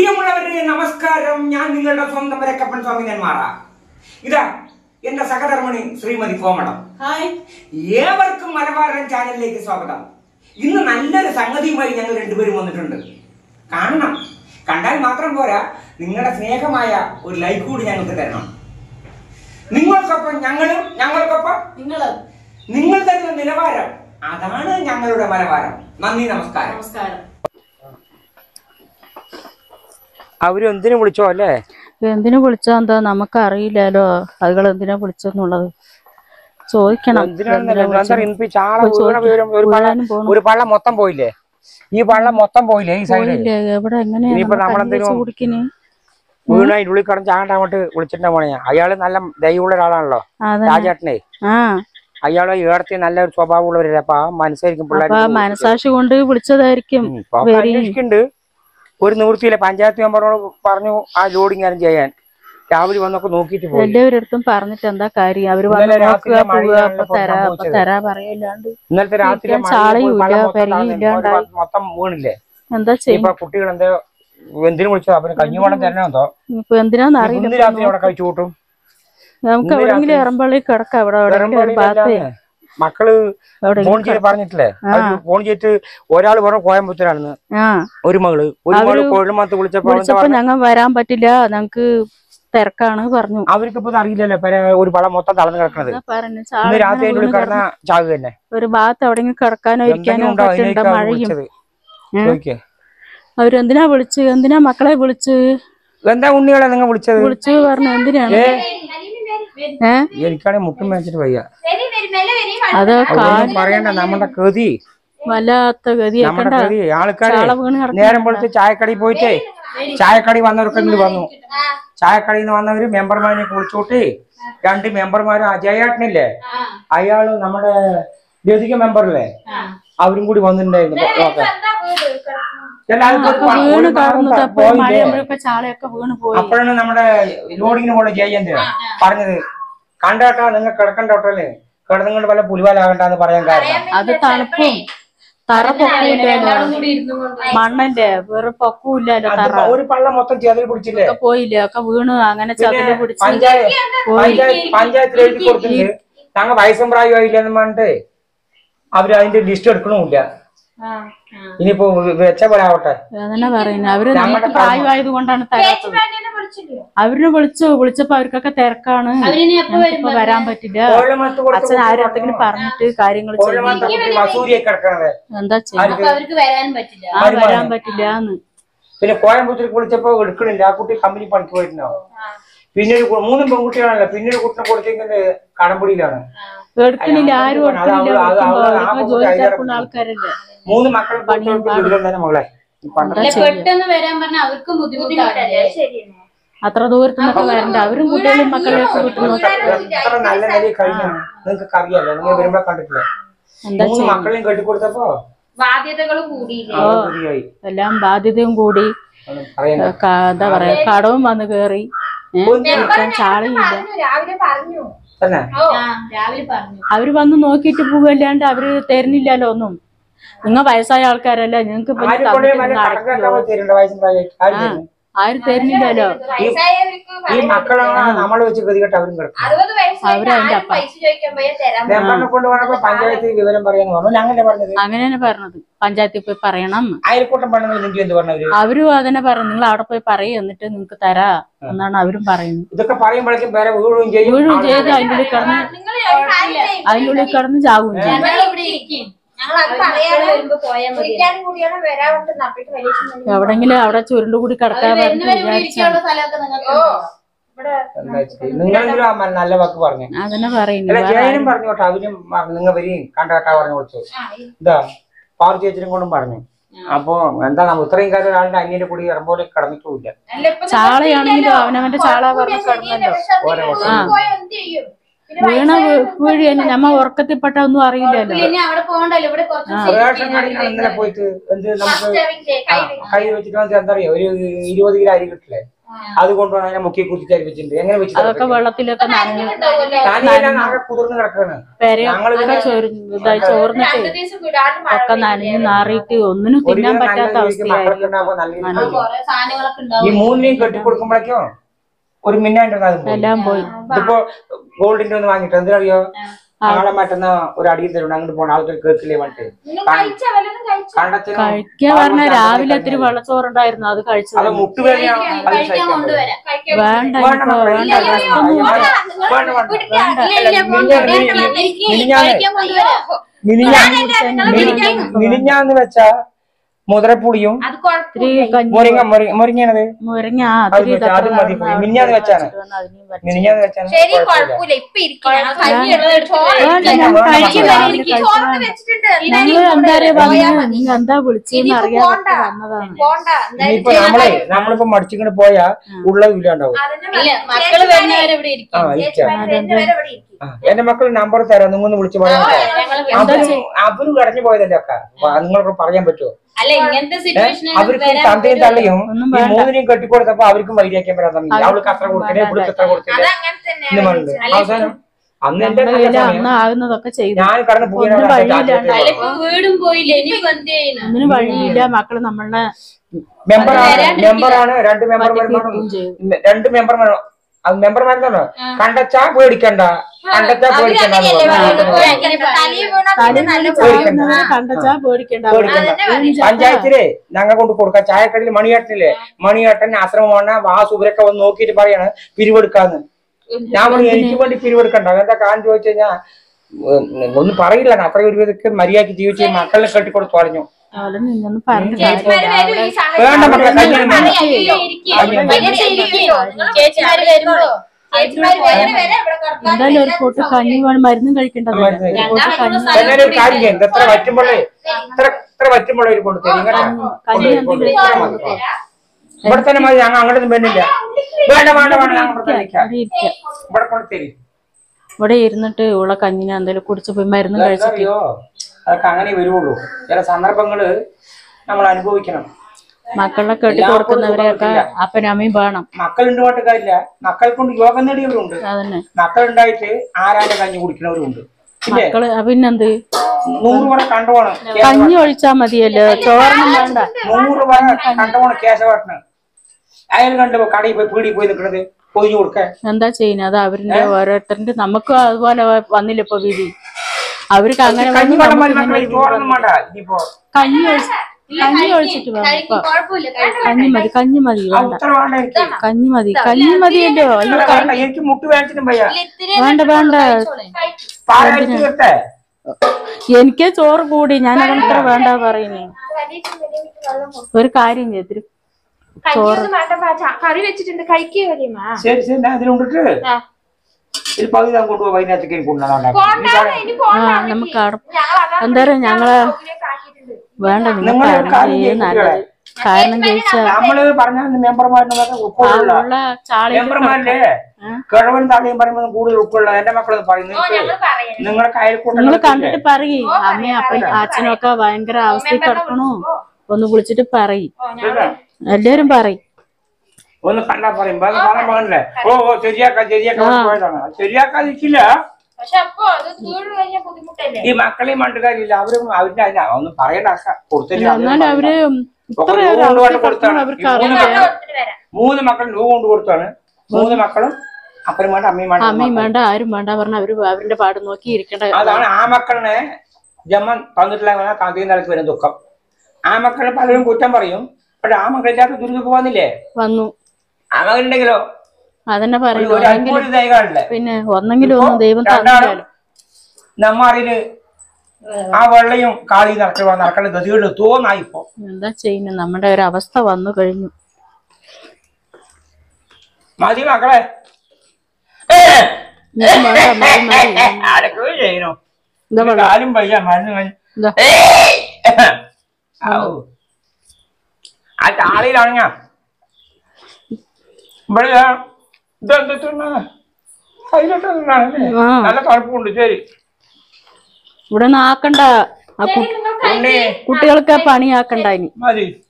പ്രിയമുള്ളവരെ നമസ്കാരം ഞാൻ നിങ്ങളുടെ സ്വന്തം രക്കപ്പൻ സ്വാമി നെന്മാറ ഇതാ എന്റെ സഹധർമ്മിണി ശ്രീമതി കോമളം ഹായ് ഏവർക്കും മലബാരൻ ചാനലിലേക്ക് സ്വാഗതം ഇന്ന് നല്ലൊരു സംഗതിയുമായി ഞങ്ങൾ രണ്ടുപേരും വന്നിട്ടുണ്ട് കാണണം കണ്ടാൽ മാത്രം പോരാ നിങ്ങളുടെ സ്നേഹമായ ഒരു ലൈക്ക് കൂടി ഞങ്ങൾക്ക് തരണം നിങ്ങൾക്കൊപ്പം ഞങ്ങളും ഞങ്ങൾക്കൊപ്പം നിങ്ങള് നിങ്ങൾ തരുന്ന നിലവാരം അതാണ് ഞങ്ങളുടെ മലബാരം നന്ദി നമസ്കാരം നമസ്കാരം അവര് എന്തിനു വിളിച്ചോ അല്ലേ എന്തിനു വിളിച്ചാ എന്താ നമുക്ക് അറിയില്ലല്ലോ അതുകൾ എന്തിനാ വിളിച്ചെന്നുള്ളത് ചോദിക്കണം എന്തിനാണെന്നല്ല, എന്തിനാ എന്താ ഇന്നിപ്പോ ഈ ചാള പോയി വീണ വിവരം ഒരു പള്ള വീഴാനും പോണം. ഒരു പള്ള മൊത്തം പോയില്ലേ ഈ പള്ള മൊത്തം പോയില്ലേ ഈ സൈഡ് പോയില്ലേ എവിടെ എങ്ങനെയാ ഇനിയിപ്പോ നമുക്ക് നമ്മളെന്തെങ്കിലും- അന്വേഷിച്ച് കുടിക്കിന് വീണ അതിന്റെ ഉള്ളിൽ കടന്ന് ചാണ്ട അങ്ങോട്ട് വിളിച്ചിട്ടുണ്ട മോനെ അയാള് നല്ല ദൈവമുള്ള ഒരാളാണല്ലോ അതന്നെ രാജേട്ടനെ ആ അയാളെ ഏടത്തി നല്ലൊരു സ്വഭാവമുള്ളവരല്ലേ അപ്പൊ ആ മനസ്സായിരിക്കും അപ്പൊ ആ പിള്ളേർ മനസാക്ഷി കൊണ്ട് വിളിച്ചതായിരിക്കും വരി. അന്വേഷിക്കുന്നുണ്ട് ഒരു നിവൃത്തിയില്ല പഞ്ചായത്ത് മെമ്പറിനോട് പറഞ്ഞു ആ ലോഡിങ് കാര്യം ചെയ്യാൻ രാവിലെ വന്നൊക്കെ നോക്കിയിട്ട് പോയി എല്ലാവരുടെ അടുത്തും പറഞ്ഞിട്ട് എന്താ കാര്യം അവര് വന്ന് ഇന്നലെ നോക്കുക രാത്രിയിലെ പോവുക മഴയാണ് അപ്പൊ ഇപ്പൊ തരാ അപ്പൊ സംഭവിച്ചത്. തരാ പറയില്ലാണ്ട് ഇന്നലത്തെ രാത്രി ഇരിക്കാൻ ചാളയുമില്ല, പെരയുമില്ലാണ്ടായി. മൊത്തം വീണില്ലേ എന്താ ചെയ്യും ഇപ്പൊ കുട്ടികൾ എന്തോ എന്തിനു വിളിച്ചോ അവന് കഞ്ഞിവെള്ളം തരണമെന്തോ ഇപ്പൊ എന്തിനാന്ന് അറിയില്ല ഇന്ന് രാത്രി അവിടെ കഴിച്ചു കൂട്ടും നമുക്ക് ഇന്ന് എവിടെങ്കിലും ഇറമ്പള്ളി കിടക്കാം അവിടെ എവിടെയെങ്കിലും ഒരു ഭാഗത്ത് വേറെമ്പാടിയിലല്ലാതെ. മക്കള് എവിടെയെങ്കിലും ഫോൺ ചെയ്ത് പറഞ്ഞിട്ടില്ലേ അവര് ഫോൺ ചെയ്തിട്ട് ഒരാൾ പറഞ്ഞു കോയമ്പത്തൂരാണെന്ന് ആ ഒരു മകള് ഒരു മകള് കൊഴുമത്ത് വിളിച്ചപ്പോ അവരെന്താ വിളിച്ചപ്പോ പറഞ്ഞെ? ഞങ്ങൾ വരാൻ പറ്റില്ല ഞങ്ങക്ക് തിരക്കാണ് പറഞ്ഞു അവർക്ക് ഇപ്പൊ അറിയില്ലല്ലോ പെര ഒരു പളം മൊത്തം തളർന്നു കിടക്കണത് എന്നാ പറഞ്ഞു ഇന്ന് ചാള രാത്രി ഇങ്ങനെ അതിന്റെ ഉള്ളിൽ വീണ് കിടന്ന ചാകു തന്നെ ഒരു ഭാഗത്ത് എവിടെയെങ്കിലും കിടക്കാനോ ഇരിക്കാനോ എന്തെങ്കിലും ഉണ്ടോ പറ്റണ്ട അതിനേക്കാ മഴയും വിളിച്ചത് ഏ? ചോദിക്കേ അവരെന്തിനാ വിളിച്ച് എന്തിനാ മക്കളെ വിളിച്ച് എന്താ ഉണ്ണികളെ നിങ്ങൾ വിളിച്ചത് വിളിച്ചു പറഞ്ഞു എന്തിനാണ് ഏ എനിക്കാണെങ്കിൽ മുട്ടും മേടിച്ചിട്ട് വയ്യ അത് കാ- അതൊന്നും പറയണ്ട നമ്മുടെ ഗതി വല്ലാത്ത ഗതിയൊക്കെ നമ്മുടെ ഗതി ആൾക്കാര് ചാള വീണ് കിടക്കുന്ന നേരം പൊളിച്ച് ചായക്കടി പോയിട്ടേ ചായക്കടി വന്നവരൊക്കെ ഇങ്ങോട്ട് വന്നു ചായക്കടിയിൽ നിന്ന് വന്നവര് മെമ്പർമാരെ വിളിച്ചോട്ട് രണ്ട് മെമ്പർമാരും അജയേട്ടനില്ലേ അയാള് നമ്മുടെ ലതിക മെമ്പറല്ലേ അവരും കൂടി വന്നിട്ടുണ്ടായിരുന്നു നോക്കാൻ എല്ലാവർക്കും ഒരു പ- വീണ് ഒരു കടന്നത് ഭാഗം അപ്പൊ പോയില്ലേ? മഴയപ്പോഴൊക്കെ ചാളയൊക്കെ വീണ് പോയി അപ്പോഴാണ് നമ്മുടെ ലോഡിങ്ങിന് പോലെ ജയന്ത് പറഞ്ഞത് കണ്ടേട്ടാ നിങ്ങൾ കിടക്കണ്ട കേട്ടോല്ലേ കിടന്നുകൊണ്ട് വല്ല പുലിവാലാകണ്ടെന്ന് പറയാൻ കാരണം അത് തണുപ്പും തറ പൊക്കൂല്ലല്ലോ മണ്ണല്ലേ വേറെ പൊക്കൂല്ലല്ലോ അത് തറ ഒരു പള്ള മൊത്തം ചെതിൽ പിടിച്ചില്ലേ ഒക്കെ പോയില്ലേ ഒക്കെ വീണ് അങ്ങനെ ചതില് പിടിച്ച് പഞ്ചായത്ത് പഞ്ചായത്ത് പഞ്ചായത്തിൽ എഴുതി കൊടുത്തിട്ടുണ്ട് ഞങ്ങൾ വയസ്സും പ്രായമായില്ലെന്ന് പറഞ്ഞിട്ട് അവര് അതിന്റെ ലിസ്റ്റ് എടുക്കണമില്ല ഇനിയിപ്പോ വെച്ച പോലെ ആവട്ടെ അതന്നെ പറയുന്നത് അവര് ഞങ്ങളുടെ നമുക്ക് പ്രായമായത് കൊണ്ടാണ് തരാത്തത് അവരിനെ വിളിച്ചു വിളിച്ചപ്പോ അവർക്കൊക്കെ തിരക്കാണ് ഞങ്ങൾക്കിപ്പോ വരാൻ പറ്റില്ല കോഴമത്ത് കൊടുത്ത് അച്ഛൻ ആരും എന്തെങ്കിലും പറഞ്ഞിട്ട് കാര്യങ്ങൾ കോഴമത്ത് കുട്ടി വസൂരിയെ കിടക്കണത് എന്താ ചെയ്യാ അവർക്ക് വരാൻ പറ്റില്ല ആ വരാൻ പറ്റില്ല എന്ന് പിന്നെ കോയമ്പത്തൂർക്ക് വിളിച്ചപ്പോ എടുക്കണില്ല ആ കുട്ടി കമ്പനി പണിക്ക് പോയിട്ടുണ്ടാവും പിന്നെ ഒരു കു- മൂന്നും പെൺകുട്ടികളാണല്ലോ പിന്നെ ഒരു കുട്ടിനെ കൊടുത്തിരിക്കുന്നത് കടമ്പുടിയിലാണ് എടുക്കണില്ല ആരും അത് അവള് എടുക്കണില്ല അത് വിളിക്കുമ്പോ അവള് ആ അവർക്ക് കുട്ടി ജോലി അയ്യായിരം തിരക്കുള്ള ആൾക്കാരല്ലേ മൂന്ന് മക്കളെ ദുരിതം തന്നെ മകളെ ഈ പണ്ടത്തെ എന്താ ചെയ്യാ പെട്ടെന്ന് വരാൻ പറഞ്ഞാൽ അവർക്കും ബുദ്ധിമുട്ടാണ് അത്ര ദൂരത്തു നിന്നൊക്കെ വരണ്ട അവരും കുട്ടികളും മക്കളെയൊക്കെ വിട്ടു എത്ര നല്ല നിലയിൽ കഴിഞ്ഞു നിങ്ങൾക്ക് അറിയാലോ നിങ്ങൾ വരുമ്പോ കണ്ടിട്ടില്ല എന്താ മൂന്ന് മക്കളെയും കെട്ടിക്കൊടുത്തപ്പോ ബാധ്യതകൾ കൂടിയില്ല അവര് ശരിയായി എല്ലാം ബാധ്യതയും കൂടി ഒന്നും പറയണ്ട ക- എന്താ പറയാ കടവും വന്ന് കേറി ഏഹ് ഇരിക്കാൻ ചാളയില്ല രാവിലെ പറഞ്ഞു തന്നെ രാവിലെ പറഞ്ഞു അവര് വന്ന് നോക്കിയിട്ട് പോവല്ലാണ്ട് അവര് തരുന്നില്ലല്ലോ ഒന്നും നിങ്ങൾ വയസ്സായ ആൾക്കാരല്ല നിങ്ങൾക്ക് ഇപ്പൊ ആരും കൊണ്ടേ വല്ല കടക്കാക്കാൻ തരുന്നുണ്ട് വയസ്സും പ്രായമായി ആരും തരുന്നു ആരും തരുന്നില്ലല്ലോ വയസ്സായവർക്ക് ഈ മക്കളാണ് നമ്മൾ വെച്ച് ഗതികെട്ട് അവരും കിടക്കും അറുപത് വയസ്സായ അവരതിന്റെ ആരും പൈസ ചോദിക്കാൻ പോയാൽ തരാൻ മെമ്പറിനെ കൊണ്ട് വേണപ്പോ പഞ്ചായത്ത് വിവരം പറയാന്ന് പറഞ്ഞു ഞങ്ങനെ പറഞ്ഞത് അങ്ങനെയാണ് പറഞ്ഞത് പഞ്ചായത്തിൽ പോയി പറയണം അയൽക്കൂട്ടം പെണ്ണുങ്ങൾ എനിക്ക് എന്ത് പറഞ്ഞവര് അവരും അതന്നെ പറഞ്ഞു നിങ്ങൾ അവിടെ പോയി പറയും എന്നിട്ട് നിങ്ങൾക്ക് തരാ എന്നാണ് അവരും പറയുന്നത് ഇതൊക്കെ പറയുമ്പോഴേക്കും വേറെ വീഴുകയും ചെയ്യും വീഴും ചെയ്ത് അതിൻ്റെ ഉള്ളിൽ കിടന്ന് നിങ്ങൾ ഒരു കാര്യം ചെയ്യ്. അതിൻ്റെ ഉള്ളിൽ കിടന്ന് ചാവുകയും ചെയ്യും ഞങ്ങൾ ഇവിടെ ഇരിക്കും ഞങ്ങൾ അത് പറയാതെ വരുമ്പോ പോയാൽ മതി കുടിക്കാനും കൂടിയാണ് വരാൻ കൊണ്ട് നപ്പിട്ട് വലിയ എവിടെങ്കിലും അവിടെ ചുരുണ്ട് കൂടി കിടക്കാൻ പറഞ്ഞിട്ട് വിചാരിച്ചാ ഇരിക്കാനുള്ള സ്ഥലമൊക്കെ നിങ്ങൾക്ക് ഇവിടെ എന്താ വെച്ചിട്ട് നിങ്ങളെങ്കിലും ആ മ- നല്ല വാക്ക് പറഞ്ഞു അതന്നെ പറയുന്നു അല്ല ജയനും പറഞ്ഞു കേട്ടോ അവരും പറഞ്ഞു, നിങ്ങൾ വരികയും കണ്ടേട്ടാ പറഞ്ഞു വിളിച്ചു ഇതാ പാറ ചേച്ചിനും കൊണ്ടും പറഞ്ഞു അപ്പൊ എന്താ നമ്മ ഇത്രയും കാലം ഒരാളുടെ അന്യന്റെ കൂടി ഇറമ്പോലെ കടന്നിട്ടുമില്ല അല്ല, ഇപ്പൊ ചാളയാണെങ്കിലും അവനവന്റെ ചാള പറഞ്ഞ് കിടന്നല്ലോ ഓരോ ആ പോയാൽ എന്ത് ചെയ്യും വീണ വീഴി തന്നെ നമ്മ ഉറക്കത്തിൽപ്പെട്ട ഒന്നും അറിയില്ലല്ലോ ഇനി അവിടെ പോകണ്ടല്ലോ ഇവിടെ കുറച്ച് റേഷൻ കടയിൽ ഇന്നലെ പോയിട്ട് എന്ത് നമുക്ക് സേവിങ് ചെയ്യ്, കൈ വെക്ക്. കൈ വെച്ചിട്ട് വന്നിട്ട് എന്താ അറിയോ ഒരു ഇരുപത് കിലോ അരി കിട്ടില്ലേ അത് കൊണ്ടുവന്ന് അതിനെ മുക്കി കുത്തിച്ചാരി വെച്ചിട്ടുണ്ട് എങ്ങനെ വെച്ചിട്ട് അതൊക്കെ വെള്ളത്തിലൊക്കെ നനഞ്ഞു തനിയെല്ലാം ആകെ കുതിർന്ന് കിടക്കാണ് പെരയൊക്കെ ചൊരിഞ്ഞ് ഇതായി ചോർന്നിട്ട് രണ്ടു ദിവസം വിടാണ്ട് മഴ ഒക്കെ നനഞ്ഞു നാറിയിട്ട് ഒന്നിനും ഒരു തിന്നാൻ കിലോ നല്ല പറ്റാത്ത രീതിക്ക് അവസ്ഥയായി മക്കൾക്ക് ഉണ്ടാകുമ്പോൾ നല്ല രീതിക്ക് കൊറേ സാധനങ്ങളൊക്കെ ഈ ഉണ്ടാവും മൂന്നിനെയും കെട്ടിക്കൊടുക്കുമ്പോഴേക്കും ഒരു മിന്നായിട്ട് അത് പോയി. എല്ലാം പോയി ഇതിപ്പോ ഗോൾഡിന്റെ ഒന്ന് വാങ്ങിട്ട് എന്തിനറിയോ നാളെ മറ്റന്നാ ഒരു അടിയിൽ തരുന്നുണ്ട് അങ്ങോട്ട് പോണ ആൾക്കാർ കേൾക്കില്ലേ പറഞ്ഞിട്ട് നിങ്ങൾ കഴിച്ച വല്ലതും കഴിച്ച കണ്ടത്തിന് കഴിക്കാൻ പറഞ്ഞ രാവിലെ ഇത്തിരി വെള്ളച്ചോറുണ്ടായിരുന്നു അത് കഴിച്ചത് അത് മുട്ടുവേദന അത് കഴിക്കാൻ സഹിക്കാൻ കൊണ്ടുവരാം കഴിക്കാൻ വേണ്ട വേണ്ട ഇപ്പൊ മക്കളെ, വേണ്ട ഇല്ല, ഇല്ല, വിശപ്പൊന്നും വേണ്ട, വേണ്ട, വേണ്ട. ഇല്ല, ഇല്ല, ഇല്ല, മിനിഞ്ഞാന്ന് കൊണ്ടുവരാം. എനിക്ക് മിനിഞ്ഞാന്ന് കഴിക്കാൻ കൊണ്ടുവരാം. മിനിഞ്ഞാന്ന് മിനി- മിനിഞ്ഞാന്ന് വെച്ച മുതരപ്പുളിയും അത് കുഴപ്പമില്ല ഇത്തിരി കഞ്ഞി മുരിങ്ങ മുരി- മുരിങ്ങയാണത് മുരിങ്ങ അത് അതിരി വെച്ച് അത് മതി പോയി. മിനിഞ്ഞാന്ന് വെച്ചാണ്. മിനിഞ്ഞാന്ന് വെച്ചാണ് ശരി കുഴപ്പമില്ല ഇപ്പൊ ഇരിക്കണം കഞ്ഞിയുള്ളത് എടുത്ത് വേണ്ട, കഴിക്കാം. ഞാൻ കഴിക്കാൻ കഴിച്ചില്ല. എനിക്ക് ചോറൊക്കെ വെച്ചിട്ടുണ്ട് ഞങ്ങൾ എന്താ പറയാ പോയാ വന്നു മതി. നിങ്ങൾ എന്താ വിളിച്ചെന്ന് ഇനിയിപ്പോ അറിയാതെ പോണ്ട. വന്നതാണ് പോണ്ട എന്തായാലും ഇനിയിപ്പോ നമ്മളെ നമ്മളിപ്പോ മടിച്ചിങ്ങനെ പോയാ ഉള്ളത് ഇല്ലാണ്ടാവും അതന്നെ ഇല്ല മതി. മക്കള് വരുന്നവരെ ഇവിടെ ഇരിക്കും ആ ഇരിക്കാം ചേച്ചിമാര് വരുന്നവരെ ഇവിടെ ഇരിക്കും. ആ, എന്റെ മക്കൾ നമ്പർ തരാം നിങ്ങൾ ഒന്ന് വിളിച്ചു പറയാം എന്താ അവരും അവരും കടഞ്ഞു പോയതല്ലേ ഒക്കെ നിങ്ങൾക്ക് പറയാൻ പറ്റുമോ അല്ല ഇങ്ങനത്തെ സിറ്റുവേഷൻ അവർക്ക് തന്തയും തള്ളിയും ഒന്നും ഈ മൂന്നിനെയും കെട്ടിക്കൊടുത്തപ്പോ അവർക്കും വൈരാഗ്യം വരാൻ തുടങ്ങി അവൾക്ക് അത്ര കൊടുത്തില്ലേ ഇവൾക്ക് എത്ര കൊടുത്തില്ലേ അതങ്ങനെ തന്നെ ഇന്ന് വേണ്ട അവസാനം അന്ന് എന്റെ നമ്മുടെ കയ്യില് അന്ന് ആകുന്നതൊക്കെ ചെയ്തു ഞാൻ കടന്ന് ഒന്നും വഴിയില്ല. അല്ല ഇപ്പൊ വീടും പോയില്ല ഇനിയിപ്പോ എന്ത് ചെയ്യണം ഒന്നിനും വഴിയില്ല മക്കള് നമ്മളെ മെമ്പറാണ് മെമ്പറാണ് രണ്ട് ഒറ്റയ്ക്ക് മെമ്പർമാരും ഇരിക്കുകയും ചെയ്തു രണ്ട് മെമ്പർമാർ അത് മെമ്പർമാരെന്താണോ കണ്ടച്ചാ പേടിക്കണ്ട കണ്ടച്ചാ പേടിക്കണ്ട എന്ന് അങ്ങനെയല്ലേ പറഞ്ഞു. പറയുള്ളൂ. പേടിക്കണ്ട. തലയിൽ വീണാ തലയിൽ പിന്നെ നല്ല വീണ് പേടി. ചാവുന്നവരെ കണ്ടച്ചാ പേടിക്കണ്ട പേടിക്കണ്ട. അതന്നെ പറയുന്നത്. പഞ്ചായത്തില് ഞങ്ങൾ കൊണ്ട് കൊടുക്കാം ചായക്കടയിൽ മണിയേട്ടനില്ലേ മണിയേട്ടൻ ആശ്രമമാണ് വാസു ഇവരൊക്കെ വന്ന് നോക്കിയിട്ട് പറയാണ് പിരിവെടുക്കാന്ന് ഞാൻ പറഞ്ഞു എനിക്ക് വേണ്ടി പിരിവെടുക്കണ്ട എന്താ കാരണം ചോദിച്ചു കഴിഞ്ഞാ ഉം, ഒന്നും പറയില്ല അത്രയും ഒരു വിധക്ക് മര്യാദക്ക് ജീവിച്ച് മക്കളെ കെട്ടിക്കൊടുത്ത് പറഞ്ഞു അവള് നിന്നൊന്നും പറഞ്ഞു ചേച്ചിമാര് വരും ഈ വേണ്ട മക്കളെ, കല്യാണം വേണ്ട. സാഹചര്യം ചേച്ചിമാര് വരുമ്പോ ചേച്ചിമാര് വരെ വരെ ഇവിടെ കിടക്കാൻ എന്തായാലും ഒരു പൊട്ട് കഞ്ഞി വേണം മരുന്നും കഴിക്കേണ്ടതല്ലേ മരുന്ന് ഒരു പൊട്ട് കഞ്ഞി എന്നാലും ഒരു കാര്യം ചെയ്യും എത്ര വറ്റുമ്പോഴേ ഇത്ര ഇത്ര വറ്റുമ്പോഴേ ഒരു കൊടുത്തേരി ഇങ്ങനെ കഞ്ഞി കൊണ്ടുപോയി, എന്തെങ്കിലും കൊണ്ടുപോയി. ഇത്ര മതി. ഇവിടെ തന്നെ മതി ഞങ്ങൾ അങ്ങോട്ടൊന്നും വേണ്ടില്ല വേണ്ട വേണ്ട വേണ്ട ഞങ്ങൾ ഇവിടെ തന്നെ നിൽക്കാം. അവിടെ ഇരിക്കാം ഇവിടെ കൊണ്ടുത്തരി ഇവിടെ ഇരുന്നിട്ട് ഉള്ള കഞ്ഞിനെ എന്തെങ്കിലും കുടിച്ച് പോയി മരുന്നും കഴിച്ചിട്ട് അറിയോ അതൊക്കെ അങ്ങനെ വരുവുള്ളൂ ചില സന്ദർഭങ്ങള് നമ്മൾ അനുഭവിക്കണം മക്കളെ കെട്ടി കൊടുക്കുന്നവരെയൊക്കെ അപ്പനും അമ്മയും വേണം മക്കളുണ്ട് കൊണ്ട് കാര്യമില്ല മക്കൾ കൊണ്ട് യോഗം നേടിയവരുണ്ട് അതന്നെ മക്കളുണ്ടായിട്ട് ആരാന്റെ കഞ്ഞി കുടിക്കുന്നവരുണ്ട് ഇല്ലേ മക്കള് പിന്നെന്ത് നൂറ് വരെ കണ്ടുപോണം കഞ്ഞി ഒഴിച്ചാ മതിയല്ലോ ചോറൊന്നും വേണ്ട നൂറ് വരെ കണ്ടുപോണം കേശവട്ടന് അയാൾ കണ്ടു കടയിൽ പോയി പീടി പോയി നിൽക്കുന്നത് പൊതിഞ്ഞു കൊടുക്കാൻ എന്താ ചെയ്യുന്നത് അത് അവരിന്റെ ഓരോരുത്തരുടെ നമുക്കും അതുപോലെ വന്നില്ല ഇപ്പൊ വിധി അവർക്ക് അങ്ങനെ കഞ്ഞി വന്നു, വേണം നമുക്ക് മക്കളെ ഇങ്ങനെ ചോറൊന്നും വേണ്ട ഇനിയിപ്പോ കഞ്ഞി ഒഴിച്ച് കഞ്ഞി ഒഴിച്ചിട്ട് വേണം ഇപ്പൊ കുഴപ്പമില്ല കഴിക്കാം. കഞ്ഞി മതി കഞ്ഞി മതി ആ വേണ്ട ഉത്തരം വേണ്ട എനിക്ക് കഞ്ഞി മതി കഞ്ഞി മതിയല്ലോ അയ്യോ ഉത്തരം വേണ്ട എനിക്ക് മുട്ട് വേദനച്ചിട്ടും വയ്യ വേണ്ട വേണ്ട പാലടിച്ച് തീർത്തേ എനിക്ക് ചോറ് കൂടി ഞാൻ അതത്ര വേണ്ട പറയുന്നേ വലിയ വെള്ളം കൊടുക്കും. ഒരു കാര്യം ചെയ്തിട്ട് കഞ്ഞിയൊന്നും വേണ്ട പാ, ചാ- കറി വെച്ചിട്ടുണ്ട് കഴിക്കുക വലിയമ്മ ശരി ശരി ഞാൻ ഇതിലുണ്ടിട്ട് ഇത് പകുതി ഞാൻ കൊണ്ടുപോയി വൈകുന്നേരത്തേക്ക് എനിക്ക് കൊണ്ടുവന്നാ പോണ്ട ഇനി പോണ്ട ആ അമ്മയ്ക്ക്. നമുക്ക് അവിടെ ഞങ്ങൾ അതാ എന്താ പറയാ ഞങ്ങള് സൗകര്യമൊക്കെ ആക്കിയിട്ടുണ്ട്. വേണ്ട നിങ്ങൾ നിങ്ങൾ ഒരു കാരണം കാര്യം ചെയ്യ് ചെയ്യ് നല്ലത് കാരണം ചോദിച്ചാ നമ്മള് പറഞ്ഞ മെമ്പർമാരിനൊക്കെ ആ ഉൾക്കൊള്ളില്ല ഉള്ള ചാളയിൽ മെമ്പർമാരില്ലേ കിഴവൻ താളിയും പറയുമ്പോൾ കൂടുതൽ ഉൾക്കൊള്ള എന്റെ മക്കളൊന്നും പറയുന്നത് ഓ, ഞങ്ങൾ പറയാം. നിങ്ങളുടെ നിങ്ങൾ അയൽക്കൂട്ടം കണ്ടിട്ട് പറയ് അമ്മയും അപ്പനും അച്ഛനും ഒക്കെ ഭയങ്കര അവസ്ഥയിൽ കിടക്കണു ഒന്ന് വിളിച്ചിട്ട് പറയ് ഓ, ഞങ്ങൾ എല്ലാരും പറയും ഒന്ന് കണ്ടാ പറയും അത് പറയാൻ പാടില്ലേ ഓ ഓ ശരിയാക്കാം ശരിയാക്കാൻ പോയതാണ് അത് ശരിയാക്കാതിരിക്കില്ല പക്ഷെ അപ്പൊ അത് തീർന്നു കഴിഞ്ഞാൽ ബുദ്ധിമുട്ടല്ലേ ഈ മക്കളെയും മണ്ടുകാരില്ല അവരും അവരുടെ അതിനാ ഒന്നും പറയണ്ട കൊടുത്തില്ല എന്നാലും അവര് ഇത്ര ഒക്കെ ഒരു നൂറ് കൊണ്ട് അവസ്ഥയിൽ കൊടുത്താണ്. കിടക്കണ അവർക്ക് ഈ മൂന്ന് അറിയില്ല മക്കൾ- കൊടുത്തിട്ട് വരാം മൂന്ന് മക്കൾ രൂപ കൊണ്ട് കൊടുത്താണ് മൂന്ന് മക്കളും അപ്പനും വേണ്ട അമ്മയും വേണ്ട അമ്മയും വേണ്ട ആരും വേണ്ട പറഞ്ഞ അവര് അവരുടെ പാട് നോക്കി ഇരിക്കേണ്ട അതാണ് ആ മക്കളിനെ ജമ്മൻ തന്നിട്ടില്ല കാന്തിക നിലക്ക് വരും ദുഃഖം ആ മക്കളെ പലരും കുറ്റം പറയും പക്ഷെ ആ മക്കളില്ലാത്ത ദുരിതം വന്നില്ലേ വന്നു ആ മകനുണ്ടെങ്കിലോ അതന്നെ പറയൂ ഒരു അല്പൊരു ദൈവമല്ലേ പിന്നെ ഒന്നെങ്കിലും ഒന്നും ദൈവം രണ്ടാളും തന്നില്ലല്ലോ നമ്മറില് ആ വെള്ളയും കാളി നടക്കുക നടക്കുന്ന ഗതികളിൽ തോന്നായി ഇപ്പൊ എന്താ ചെയ്യുന്നത് നമ്മുടെ ഒരു അവസ്ഥ വന്നു കഴിഞ്ഞു മതി മക്കളെ ഇനിയും വേണ്ട, മതി, മതി. ആരൊക്കെ ചെയ്യണോ എന്താ വെള്ളം കാലും പയ്യ മരുന്ന് കഴിഞ്ഞു എന്താ ഔ. ആ ചാളിയിലാണ് ഞാൻ ഇവിടെ ഞാൻ ഇതെന്താ തിന്നാ? കയ്യിലിട്ട് തിന്നാണല്ലേ? ആ. നല്ല തണുപ്പുണ്ട് ശരി ഇവിടെ നിന്ന് ആക്കണ്ട ആ കു- ഉണ്ണി കുട്ടികൾക്ക് പണിയാക്കണ്ട ഇനി മതി